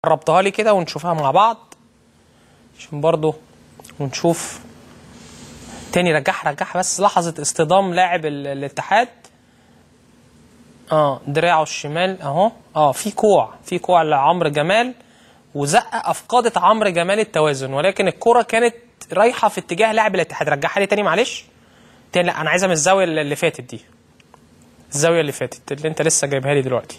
قربتها لي كده ونشوفها مع بعض عشان برضو ونشوف تاني رجعها رجعها بس لحظة اصطدام لاعب ال- الاتحاد اه دراعه الشمال اهو اه في كوع في كوع لعمرو جمال وزقه افقدت عمرو جمال التوازن ولكن الكرة كانت رايحة في اتجاه لاعب الاتحاد رجعها لي تاني معلش تاني لا انا عايزها من الزاوية اللي اللي فاتت دي الزاوية اللي فاتت اللي انت لسه جايبها لي دلوقتي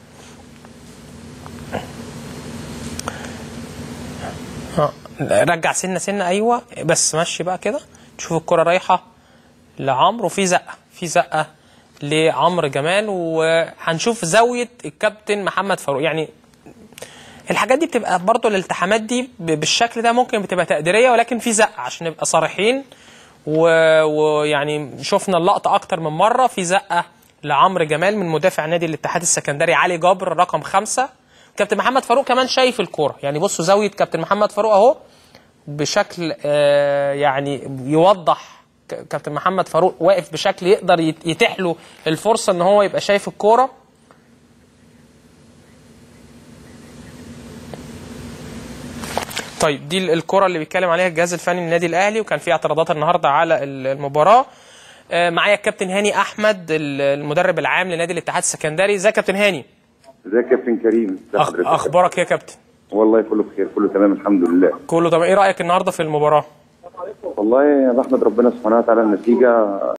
اه رجع سنه سنه ايوه بس مشي بقى كده تشوف الكره رايحه لعمرو وفي زقه في زقه لعمرو جمال وهنشوف زاويه الكابتن محمد فاروق يعني الحاجات دي بتبقى برضه الالتحامات دي ب- بالشكل ده ممكن بتبقى تقديريه ولكن في زقه عشان نبقى صريحين و- ويعني شفنا اللقطه اكتر من مره في زقه لعمرو جمال من مدافع نادي الاتحاد السكندري علي جبر رقم خمسة كابتن محمد فاروق كمان شايف الكوره يعني بصوا زاويه كابتن محمد فاروق اهو بشكل آه، يعني يوضح ك- كابتن محمد فاروق واقف بشكل يقدر يت- يتيح له الفرصه ان هو يبقى شايف الكوره طيب دي الكرة اللي بيتكلم عليها الجهاز الفني للنادي الاهلي وكان في اعتراضات النهارده على ال- المباراه آه، معايا الكابتن هاني احمد ال- المدرب العام لنادي الاتحاد السكندري ازيك يا كابتن هاني ازيك يا كابتن كريم ازي أخ- حضرتك اخبارك إيه يا كابتن والله كله بخير كله تمام الحمد لله كله طب ايه رايك النهارده في المباراه والله بحمد ربنا سبحانه وتعالى النتيجه